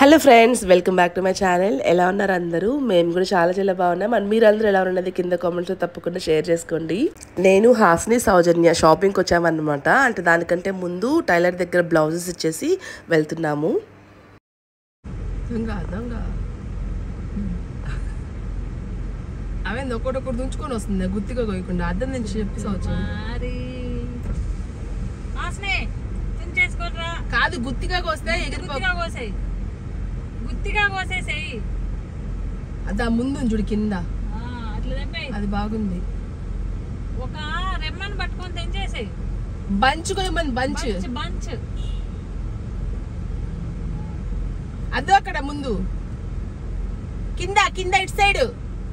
Hello friends welcome back to my channel ఎలా ఉన్నారు అందరూ మేము కూడా చాలా చాలా బాగున్నాం అండ్ మీరు అందరూ ఎలా ఉన్నది కింద కామెంట్స్లో తప్పకుండా షేర్ చేసుకోండి నేను హాస్ని సౌజన్య షాపింగ్కి వచ్చామన్నమాట అంటే దానికంటే ముందు టైలర్ దగ్గర బ్లౌజెస్ ఇచ్చేసి వెళ్తున్నాము దొంగ దొంగ అవేంది ఒకటొకటి దుంచుకొని వస్తుంది గుత్తిగా కొయ్యకుండా అద్దం నుంచి చెప్పి సంవత్సరం మరి ఆసనే తుంచేసుకోరా కాదు గుత్తిగా వస్తే ఎగిరిపో గుత్తిగా కోసేయి గుత్తిగా కోసేసేయి అది ఆ ముందు చూడు కింద ఆ, అట్లా తెంపేయి అది బాగుంది ఒక రెమ్మని పట్టుకొని తెంచేసేయి బంచ్ కొయ్యమని బంచ్ బంచ్ బంచ్ అదో అక్కడ ముందు కింద కింద ఇటు సైడ్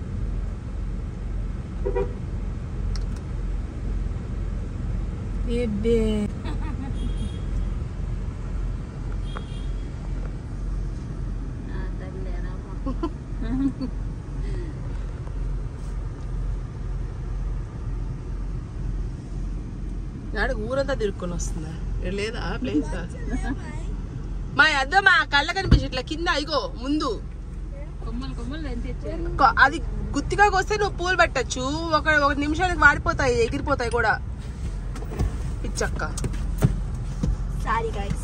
నాడు ఊరంతా తిరుక్కొని వస్తుందా ఈడ లేదా ప్లేస్ మా అద్దం మా కళ్ళ కనిపించి ఇట్లా కింద ఇగో ముందు కొమ్మలు కొమ్మలు తెంచేచ్చారు కొ- అది గుత్తిగా వస్తే నువ్వు పూలు పెట్టచ్చు ఒక ఒక నిమిషానికి వాడిపోతాయి ఎగిరిపోతాయి కూడా పిచ్చక్క సారీ గైస్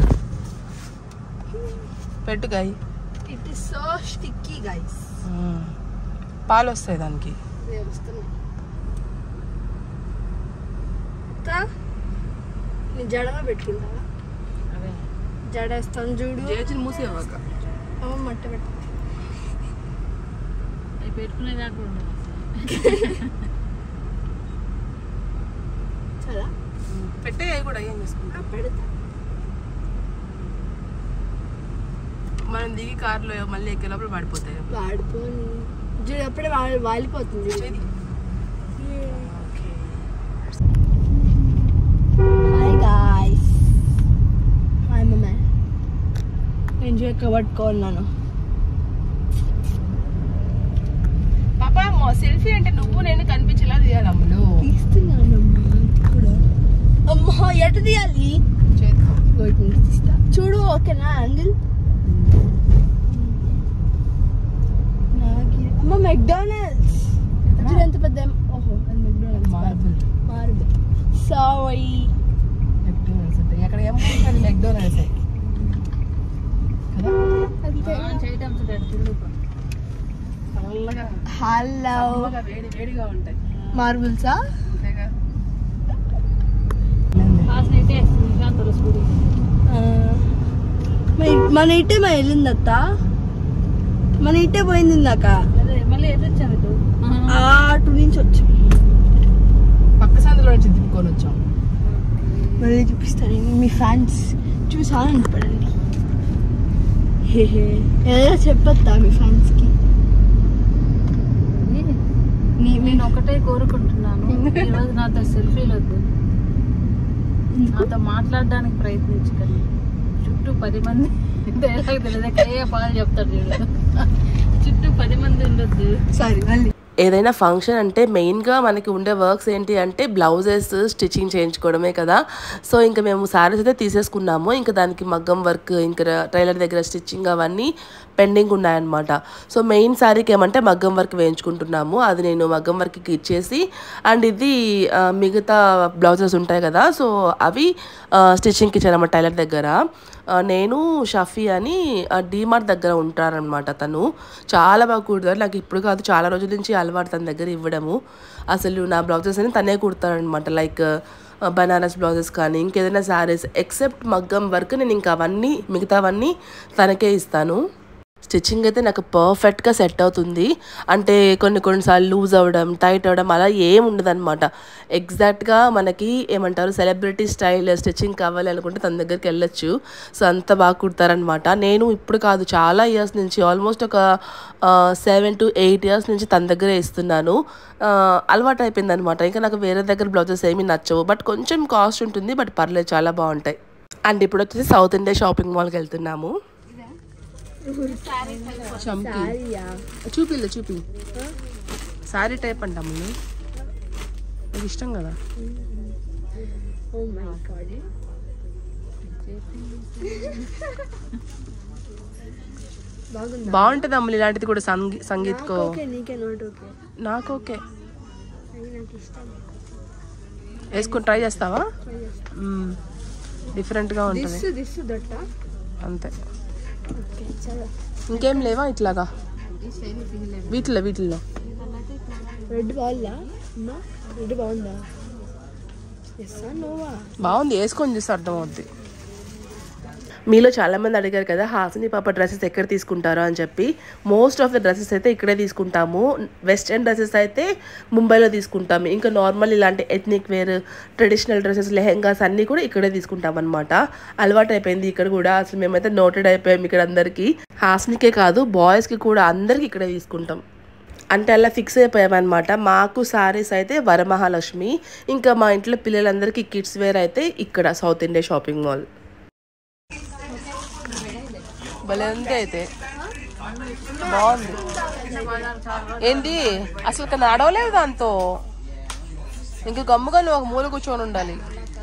పెట్టు గాయ it is so sticky guys పాలు వస్తాయి దానికి వస్తున్నాయి నీ జడలో పెట్టుకుంటావా అవే జడేస్తాను చూడు చేతులు మూసేవాక అవును మట్ట పెట్టు అవి పెట్టుకునే దాకా కూడా ఉండదు చాలా పెట్టే అవి కూడా ఏం చేసుకుంటాం ఆ, పెడతా మనం దిగి కారులో మళ్ళీ ఎక్కే లోపల పడిపోతాయి వాడిపోని చూడు అప్పుడే వా- వాలిపోతుంది చేది. హాయ్ గాయ్స్ హాయ్ మమ్మ నేను చూడక పట్టుకున్నాను పాప సెల్ఫీ అంటే నువ్వు నేను కనిపించేలా తీయాలి అమ్ములు తీస్తున్నాను కూడా అమ్మా ఎటు తీయాలి చేతితో గోల్డ్ నుంచి తీస్తా చూడు ఓకేనా యాంగిల్ నాకు అమ్మ మెక్డానల్డ్స్ చూడు ఎంత పెద్ద ఓహో అది McDonald's marble marble sorry McDonald's ఉంటాయి ఎక్కడ ఏమో మెక్డోనల్డ్స్ కదా చేయటం చూడండి తిరుగుకో చల్లగా హలో చల్లగా వేడి వేడిగా ఉంటాయి మార్బుల్సా అంతేగా ఆసన అయితే నిశాంతలు స్కూల్ మన ఇటే మా వెళ్ళింది అత్త మన ఇటే పోయింది ఇందాక అదే మళ్ళీ ఎటు వచ్చాము ఇటు ఆ అటు నుంచి వచ్చాం పక్క సందులో నుంచి తిప్పుకొని వచ్చాం మళ్ళీ చూపిస్తాను నేను మీ ఫ్యాన్స్ చూసాను పడండి హేహే ఏదో చెప్పొద్దా మీ ఫ్యాన్స్కి నీ నేను ఒకటే కోరుకుంటున్నాను ఈరోజు నాతో సెల్ఫీలు వద్దు నాతో మాట్లాడడానికి ప్రయత్నించకండి చుట్టూ పది మంది డైలాగ్ తెలియదు ఏ పాలు చెప్తారు చూడు చుట్టూ పది మంది ఉండొద్దు సారీ మళ్ళీ ఏదైనా ఫంక్షన్ అంటే మెయిన్గా మనకి ఉండే వర్క్స్ ఏంటి అంటే బ్లౌజెస్ స్టిచ్చింగ్ చేయించుకోవడమే కదా సో ఇంకా మేము శారీస్ అయితే తీసేసుకున్నాము ఇంకా దానికి మగ్గం వర్క్ ఇంకా టైలర్ దగ్గర స్టిచ్చింగ్ అవన్నీ పెండింగ్ ఉన్నాయన్నమాట సో మెయిన్ శారీకి ఏమంటే మగ్గం వర్క్ వేయించుకుంటున్నాము అది నేను మగ్గం వర్క్కి ఇచ్చేసి అండ్ ఇది ఆ, మిగతా బ్లౌజెస్ ఉంటాయి కదా సో అవి స్టిచ్చింగ్కి ఇచ్చానమాట టైలర్ దగ్గర ఆ, నేను షఫీ అని డీమార్ట్ దగ్గర ఉంటారనమాట తను చాలా బాగా కుడతారు నాకు ఇప్పుడు కాదు చాలా రోజుల నుంచి అలవాటు తన దగ్గర ఇవ్వడము అసలు నా బ్లౌజెస్ అని తనే కుడతారనమాట లైక్ బనారస్ బ్లౌజెస్ కానీ ఇంకేదైనా శారీస్ ఎక్సెప్ట్ మగ్గం వర్క్ నేను ఇంకా అవన్నీ మిగతావన్నీ తనకే ఇస్తాను స్టిచ్చింగ్ అయితే నాకు పర్ఫెక్ట్గా సెట్ అవుతుంది అంటే కొన్ని కొన్నిసార్లు లూజ్ అవ్వడం టైట్ అవ్వడం అలా ఏం ఉండదన్నమాట ఎగ్జాక్ట్గా మనకి ఏమంటారు సెలబ్రిటీ స్టైల్ స్టిచ్చింగ్ కావాలి అనుకుంటే తన దగ్గరికి వెళ్ళొచ్చు సో అంత బాగా కుడతారనమాట నేను ఇప్పుడు కాదు చాలా ఇయర్స్ నుంచి ఆల్మోస్ట్ ఒక సెవెన్ టు ఎయిట్ ఇయర్స్ నుంచి తన దగ్గరే ఇస్తున్నాను ఆ, అలవాటు అయిపోయింది అనమాట ఇంకా నాకు వేరే దగ్గర బ్లౌజెస్ ఏమీ నచ్చవు బట్ కొంచెం కాస్ట్ ఉంటుంది బట్ పర్లేదు చాలా బాగుంటాయి అండ్ ఇప్పుడు వచ్చేసి సౌత్ ఇండియా షాపింగ్ మాల్కి వెళ్తున్నాము చంకి సారీయా చూపిల్లు చూపి శారీ టైప్ అంటాము నీకు ఇష్టం కదా ఓ మై గాడ్ బాగుందా బాగుంటుంది అమ్మ ఇలాంటిది కూడా సంగీ సంగీత్కో ఓకే నీకే నోట్ ఓకే నాకు ఓకే అది నాకు ఇష్టం వేసుకుని ట్రై చేస్తావా డిఫరెంట్గా ఉంటుంది దిస్సు దిస్సు దొట్ట అంతే ఓకే చలో ఇంకేం లేవా ఇట్లాగా వీటిలో వీటిల్లో రెడ్ బాగుందా అమ్మా రెడ్ బాగుందా ఎస్ నోవా బాగుంది వేసుకొని చూస్తే అర్థమవుద్ది మీలో చాలా మంది అడిగారు కదా హాసిని పాప డ్రెస్సెస్ ఎక్కడ తీసుకుంటారో అని చెప్పి మోస్ట్ ఆఫ్ ద డ్రెస్సెస్ అయితే ఇక్కడే తీసుకుంటాము వెస్ట్రన్ డ్రెస్సెస్ అయితే ముంబైలో తీసుకుంటాము ఇంకా నార్మల్ ఇలాంటి ethnic wear traditional dresses lehengas అన్నీ కూడా ఇక్కడే తీసుకుంటాం అనమాట అలవాటు అయిపోయింది ఇక్కడ కూడా అసలు మేమైతే నోటెడ్ అయిపోయాం ఇక్కడ అందరికీ హాసినికే కాదు బాయ్స్కి కూడా అందరికీ ఇక్కడే తీసుకుంటాం అంటే అలా ఫిక్స్ అయిపోయామన్నమాట మాకు సారీస్ అయితే వరమహాలక్ష్మి ఇంకా మా ఇంట్లో పిల్లలందరికీ కిడ్స్ వేర్ అయితే ఇక్కడ సౌత్ ఇండియా షాపింగ్ మాల్ భలే ఉంది అయితే బాగుంది ఏంటి అసలు ఇక్కడ నడవలేదు దాంతో ఇంక గమ్ముగా నువ్వు ఒక మూల కూర్చొని ఉండాలి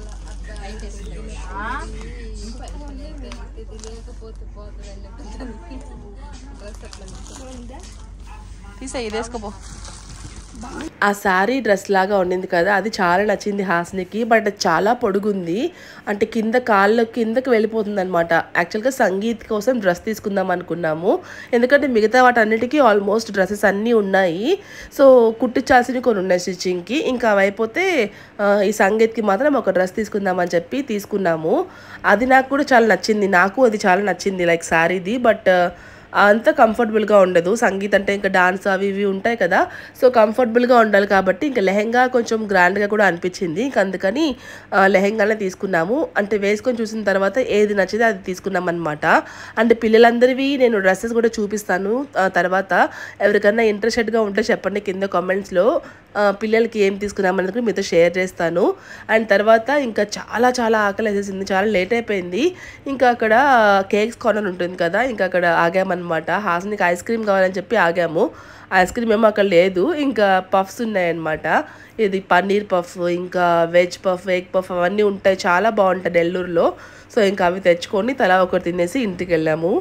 తీసే ఇది వేసుకోపో ఆ శారీ డ్రెస్ లాగా ఉండింది కదా అది చాలా నచ్చింది హాస్నికి బట్ అది చాలా పొడుగుంది అంటే కింద కాళ్ళ కిందకి వెళ్ళిపోతుంది అనమాట యాక్చువల్గా సంగీత్ కోసం డ్రెస్ తీసుకుందాం అనుకున్నాము ఎందుకంటే మిగతా వాటన్నిటికీ ఆల్మోస్ట్ డ్రెస్సెస్ అన్నీ ఉన్నాయి సో కుట్టించాల్సినవి కొన్ని ఉన్నాయి స్టిచ్చింగ్కి ఇంకా అవి అయిపోతే ఆ, ఈ సంగీత్కి మాత్రం ఒక డ్రెస్ తీసుకుందామని చెప్పి తీసుకున్నాము అది నాకు కూడా చాలా నచ్చింది నాకు అది చాలా నచ్చింది లైక్ శారీది బట్ అంత కంఫర్టబుల్గా ఉండదు సంగీత్ అంటే ఇంకా డాన్స్ అవి ఇవి ఉంటాయి కదా సో కంఫర్టబుల్గా ఉండాలి కాబట్టి ఇంకా లెహెంగా కొంచెం గ్రాండ్గా కూడా అనిపించింది ఇంకా అందుకని ఆ, లెహెంగానే తీసుకున్నాము అంటే వేసుకొని చూసిన తర్వాత ఏది నచ్చితే అది తీసుకున్నాం అనమాట అంటే పిల్లలందరివి నేను డ్రెస్సెస్ కూడా చూపిస్తాను ఆ, తర్వాత ఎవరికైనా ఇంట్రెస్టెడ్గా ఉంటే చెప్పండి కింద కామెంట్స్లో పిల్లలకి ఏం తీసుకున్నామనేది కూడా మీతో షేర్ చేస్తాను అండ్ తర్వాత ఇంకా చాలా చాలా ఆకలి వేసేసింది చాలా లేట్ అయిపోయింది ఇంకా అక్కడ కేక్స్ కార్నర్ ఉంటుంది కదా ఇంకా అక్కడ ఆగామన్నమాట హాసనికి ఐస్ క్రీమ్ కావాలని చెప్పి ఆగాము ఐస్ క్రీమ్ ఏమో అక్కడ లేదు ఇంకా పఫ్స్ ఉన్నాయన్నమాట ఇది పన్నీర్ పఫ్ ఇంకా వెజ్ పఫ్ ఎగ్ పఫ్ అవన్నీ ఉంటాయి చాలా బాగుంటాయి నెల్లూరులో సో ఇంకా అవి తెచ్చుకొని తలా ఒకటి తినేసి ఇంటికి వెళ్ళాము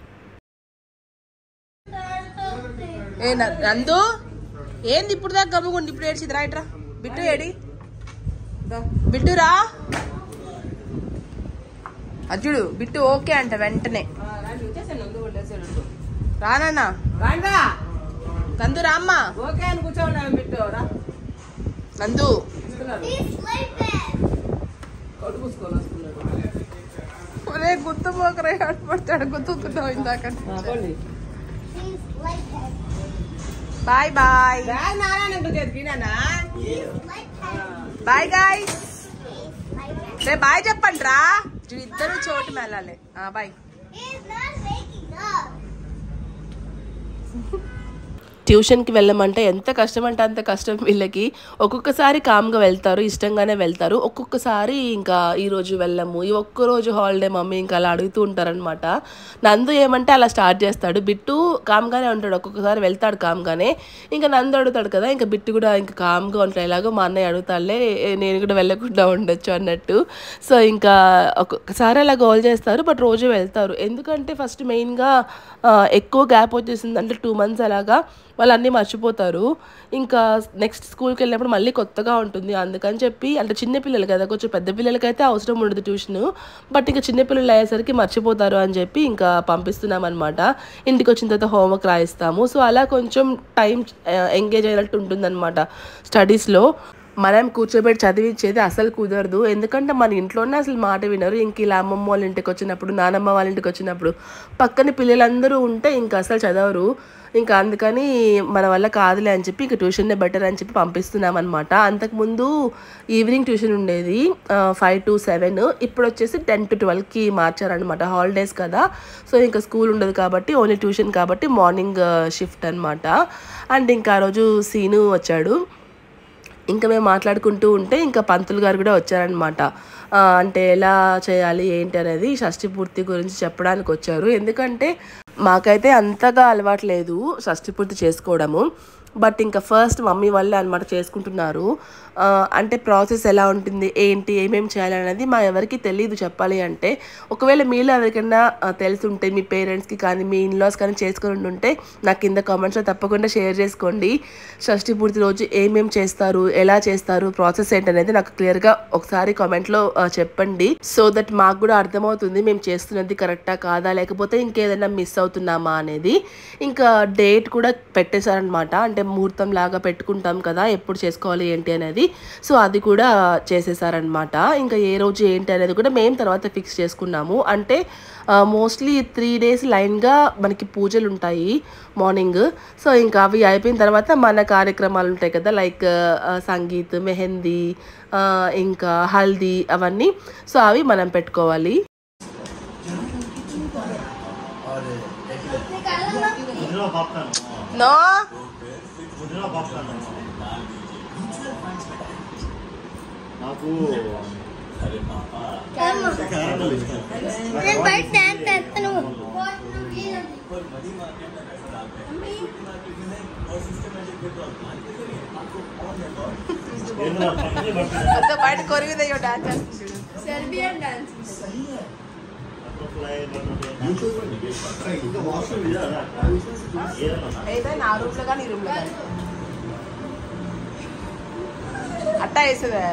ఏ న- నందు ఏంది ఇప్పుడు దాకా గమ్ముకుండి ఇప్పుడు ఏడ్చింది రా ఇట్రా బిట్టు ఏడి దా. బిట్టు రా అర్జుడు బిట్టు ఓకే అంట వెంటనే రానన్నా నందు రామ్మా ఓకే అని కూర్చోండి బిట్టు రా నందు కొట్టు కూసుకొని వస్తున్నాడు ఒరే గుర్తు పోకరే పడతాడు గుర్తుకున్నావు ఇందాక పోండి బాయ్ బాయ్ నారాయణ తినానా బాయ్ గాయ్స్ రే బాయ్ చెప్పండి రా చూడు ఇద్దరు చోటు వెళ్ళాలి బాయ్ ట్యూషన్కి వెళ్ళమంటే ఎంత కష్టం అంటే అంత కష్టం వీళ్ళకి ఒక్కొక్కసారి కామ్గా వెళ్తారు ఇష్టంగానే వెళ్తారు ఒక్కొక్కసారి ఇంకా ఈ రోజు వెళ్ళము ఈ ఒక్క రోజు హాలిడే మమ్మీ ఇంకా అలా అడుగుతూ ఉంటారనమాట నందు ఏమంటే అలా స్టార్ట్ చేస్తాడు బిట్టు కామ్గానే ఉంటాడు ఒక్కొక్కసారి వెళ్తాడు కామ్గానే ఇంకా నందు అడుగుతాడు కదా ఇంకా బిట్టు కూడా ఇంకా కామ్గా ఉంటాడు ఎలాగో మా అన్నయ్య అడుగుతాడులే ఏ, నేను కూడా వెళ్ళకుండా ఉండొచ్చు అన్నట్టు సో ఇంకా ఒక్కొక్కసారి అలా గోల్ చేస్తారు బట్ రోజు వెళ్తారు ఎందుకంటే ఫస్ట్ మెయిన్గా ఎక్కువ గ్యాప్ వచ్చేసింది అంటే టూ మంత్స్ అలాగా వాళ్ళు అన్నీ మర్చిపోతారు ఇంకా నెక్స్ట్ స్కూల్కి వెళ్ళినప్పుడు మళ్ళీ కొత్తగా ఉంటుంది అందుకని చెప్పి అంటే చిన్న పిల్లలు కదా కొంచెం పెద్ద పిల్లలకైతే అవసరం ఉండదు ట్యూషన్ బట్ ఇంకా చిన్న పిల్లలు అయ్యేసరికి మర్చిపోతారు అని చెప్పి ఇంకా పంపిస్తున్నాం అనమాట ఇంటికి వచ్చిన తర్వాత హోంవర్క్ రాయిస్తాము సో అలా కొంచెం టైం ఎంగేజ్ అయినట్టు ఉంటుందన్నమాట స్టడీస్లో మనం కూర్చోబెట్టి చదివించేది అసలు కుదరదు ఎందుకంటే మన ఇంట్లోనే అసలు మాట వినరు ఇంక ఇలా అమ్మమ్మ వాళ్ళ ఇంటికి వచ్చినప్పుడు నానమ్మ వాళ్ళ ఇంటికి వచ్చినప్పుడు పక్కన పిల్లలందరూ ఉంటే ఇంకా అసలు చదవరు ఇంకా అందుకని మన వల్ల కాదులే అని చెప్పి ఇంకా ట్యూషన్నే బెటర్ అని చెప్పి పంపిస్తున్నాం అనమాట అంతకుముందు ఈవినింగ్ ట్యూషన్ ఉండేది ఫైవ్ టు సెవెన్ ఇప్పుడు వచ్చేసి టెన్ టు ట్వెల్వ్కి మార్చారనమాట హాలిడేస్ కదా సో ఇంకా స్కూల్ ఉండదు కాబట్టి ఓన్లీ ట్యూషన్ కాబట్టి మార్నింగ్ షిఫ్ట్ అనమాట అండ్ ఇంకా ఆ రోజు సీను వచ్చాడు ఇంకా మేము మాట్లాడుకుంటూ ఉంటే ఇంకా పంతులు గారు కూడా వచ్చారనమాట ఆ, అంటే ఎలా చేయాలి ఏంటి అనేది షష్ఠి పూర్తి గురించి చెప్పడానికి వచ్చారు ఎందుకంటే మాకైతే అంతగా అలవాటు లేదు షష్ఠి పూర్తి చేసుకోవడము బట్ ఇంకా ఫస్ట్ మమ్మీ వాళ్ళే అనమాట చేసుకుంటున్నారు ఆ, అంటే ప్రాసెస్ ఎలా ఉంటుంది ఏంటి ఏమేమి చేయాలి అనేది మా ఎవరికి తెలియదు చెప్పాలి అంటే ఒకవేళ మీలో ఎవరికైనా ఆ, తెలుసుంటే మీ పేరెంట్స్కి కానీ మీ ఇన్లాస్ కానీ చేసుకొని ఉంటే నాకు కింద కామెంట్స్లో తప్పకుండా షేర్ చేసుకోండి షష్ఠి పూర్తి రోజు ఏమేమి చేస్తారు ఎలా చేస్తారు ప్రాసెస్ ఏంటనేది నాకు క్లియర్గా ఒకసారి కామెంట్లో చెప్పండి సో దట్ మాకు కూడా అర్థమవుతుంది మేము చేస్తున్నది కరెక్టా కాదా లేకపోతే ఇంకేదైనా మిస్ అవుతున్నామా అనేది ఇంకా డేట్ కూడా పెట్టేశారనమాట అంటే ముహూర్తం లాగా పెట్టుకుంటాం కదా ఎప్పుడు చేసుకోవాలి ఏంటి అనేది సో అది కూడా చేసేసారనమాట ఇంకా ఏ రోజు ఏంటి అనేది కూడా మేము తర్వాత ఫిక్స్ చేసుకున్నాము అంటే మోస్ట్లీ త్రీ డేస్ లైన్గా మనకి పూజలు ఉంటాయి మార్నింగ్ సో ఇంకా అవి అయిపోయిన తర్వాత మన కార్యక్రమాలు ఉంటాయి కదా లైక్ సంగీత్ మెహందీ ఆ, ఇంకా హల్దీ అవన్నీ సో అవి మనం పెట్టుకోవాలి నో నాకు నేను బయట డాన్స్ చేస్తాను ఏంద్రా పక్కనే పడుతుంది బయట కొరివిదయ్యో డాన్స్ చేస్తుంది సెర్బియన్ డాన్స్ బటర్ఫ్లై బటర్ఫ్లై ఇంకా వాష్రూమ్ ఇదా ఏదన్నా అయితే నా రూమ్ లో కానీ ఈ రూమ్ లో కానీ అట్టా వేసేదే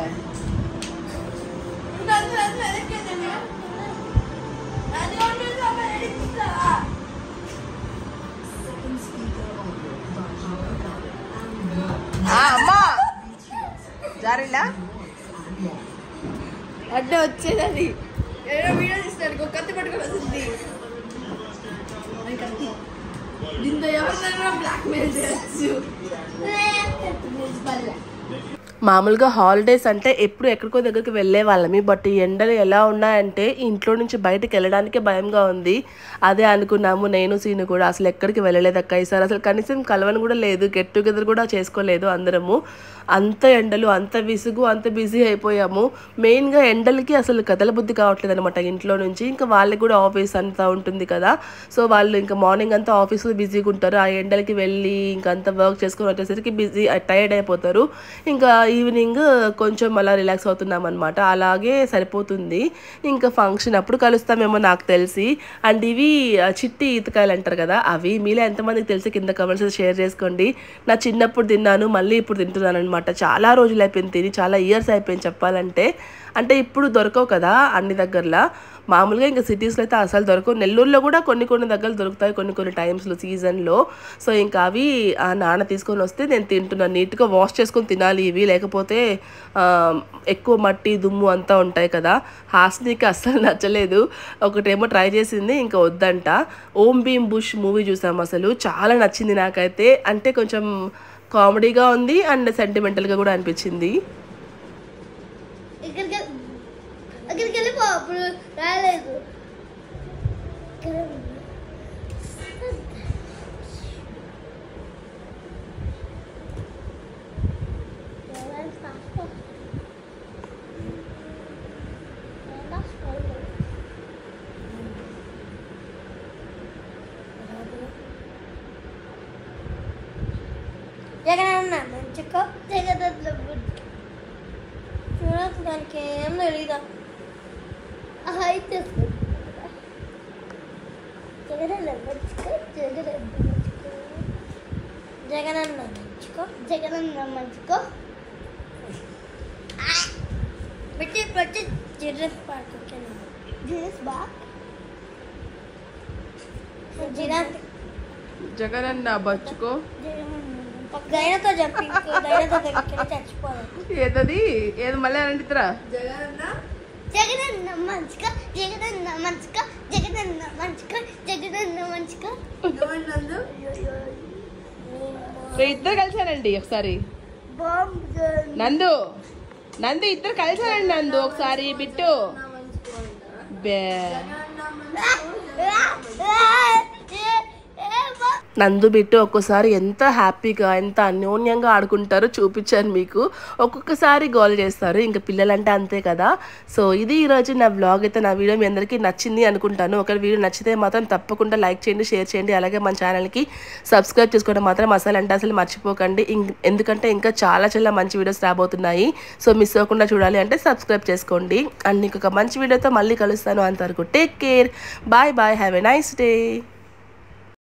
ఆ, అమ్మా జారిలా అడ్డ వచ్చేది ఏదో వీడియో తీస్తాడు కత్తి పట్టుకొని వస్తుంది దీంతో ఎవరినైనా బ్లాక్ మెయిల్ చేయొచ్చు మామూలుగా హాలిడేస్ అంటే ఎప్పుడు ఎక్కడికో దగ్గరికి వెళ్ళే వాళ్ళమి బట్ ఈ ఎండలు ఎలా ఉన్నాయంటే ఇంట్లో నుంచి బయటకు వెళ్ళడానికే భయంగా ఉంది అదే అనుకున్నాము నేను సీను కూడా అసలు ఎక్కడికి వెళ్ళలేదు అక్క ఈసారి అసలు కనీసం కలవని కూడా లేదు గెట్ టుగెదర్ కూడా చేసుకోలేదు అందరము అంత ఎండలు అంత విసుగు అంత బిజీ అయిపోయాము మెయిన్గా ఎండలకి అసలు కదల బుద్ధి కావట్లేదు అనమాట ఇంట్లో నుంచి ఇంకా వాళ్ళకి కూడా ఆఫీస్ అంతా ఉంటుంది కదా సో వాళ్ళు ఇంకా మార్నింగ్ అంతా ఆఫీస్లో బిజీగా ఉంటారు ఆ ఎండలకి వెళ్ళి ఇంకా అంతా వర్క్ చేసుకొని వచ్చేసరికి బిజీ టైర్డ్ అయిపోతారు ఇంకా ఈవినింగ్ కొంచెం అలా రిలాక్స్ అవుతున్నాం అనమాట అలాగే సరిపోతుంది ఇంకా ఫంక్షన్ అప్పుడు కలుస్తామేమో నాకు తెలిసి అండ్ ఇవి ఆ, చిట్టి ఈతకాయలు అంటారు కదా అవి మీలో ఎంతమందికి తెలిసి కింద కమెంట్స్ షేర్ చేసుకోండి నా చిన్నప్పుడు తిన్నాను మళ్ళీ ఇప్పుడు తింటున్నాను అనమాట చాలా రోజులు అయిపోయింది తిని చాలా ఇయర్స్ అయిపోయింది చెప్పాలంటే అంటే ఇప్పుడు దొరకవు కదా అన్ని దగ్గరలా మామూలుగా ఇంకా సిటీస్లో అయితే అసలు దొరకవు నెల్లూరులో కూడా కొన్ని కొన్ని దగ్గరలు దొరుకుతాయి కొన్ని కొన్ని టైమ్స్లో సీజన్లో సో ఇంకా అవి ఆ నాన్న తీసుకొని వస్తే నేను తింటున్నాను నీట్గా వాష్ చేసుకొని తినాలి ఇవి లేకపోతే ఆ, ఎక్కువ మట్టి దుమ్ము అంతా ఉంటాయి కదా హాస్నికి అస్సలు నచ్చలేదు ఒకటేమో ట్రై చేసింది ఇంకా వద్దంట ఓం భీమ్ బుష్ మూవీ చూసాం అసలు చాలా నచ్చింది నాకైతే అంటే కొంచెం కామెడీగా ఉంది అండ్ సెంటిమెంటల్గా కూడా అనిపించింది ఇక్కడికి అక్కడికి వెళ్ళిపో అప్పుడు రాలేదు జగనన్న మంచికో జగదత్ల చూడకు దానికి ఏం తెలీదా అయితే జగనన్న మంచికో జగనన్న మంచికో జగనన్న మంచికో జగనన్న మంచికో పెట్టి పెట్టి జిరస్ పార్క్ జిరస్ పార్క్ జిరాఫ్ జగనన్న బచ్చుకో దైనతో చెప్పి దైనతో దగ్గర చచ్చిపోవాలి ఏదది ఏది మళ్ళీ అంటిద్రా జగనన్న మంచిగా జగనన్న మంచిగా జగనన్న మంచిగా జగనన్న మంచిగా ఇద్దరు కలిసారండి ఒకసారి బాంబు నందు నందు ఇద్దరు కలిసారండి నందు ఒకసారి బిట్టు బే నందు బిట్టు ఒక్కోసారి ఎంత హ్యాపీగా ఎంత అన్యోన్యంగా ఆడుకుంటారో చూపించాను మీకు ఒక్కొక్కసారి గోల్ చేస్తారు ఇంకా పిల్లలంటే అంతే కదా సో ఇది ఈరోజు నా బ్లాగ్ అయితే నా వీడియో మీ అందరికీ నచ్చింది అనుకుంటాను ఒక వీడియో నచ్చితే మాత్రం తప్పకుండా లైక్ చేయండి షేర్ చేయండి అలాగే మన ఛానల్కి సబ్స్క్రైబ్ చేసుకోవడం మాత్రం అసలు అంటే అసలు మర్చిపోకండి ఇం- ఎందుకంటే ఇంకా చాలా చాలా మంచి వీడియోస్ రాబోతున్నాయి సో మిస్ అవ్వకుండా చూడాలి అంటే సబ్స్క్రైబ్ చేసుకోండి అండ్ నీకు ఒక మంచి వీడియోతో మళ్ళీ కలుస్తాను అంతవరకు take care bye bye have a nice day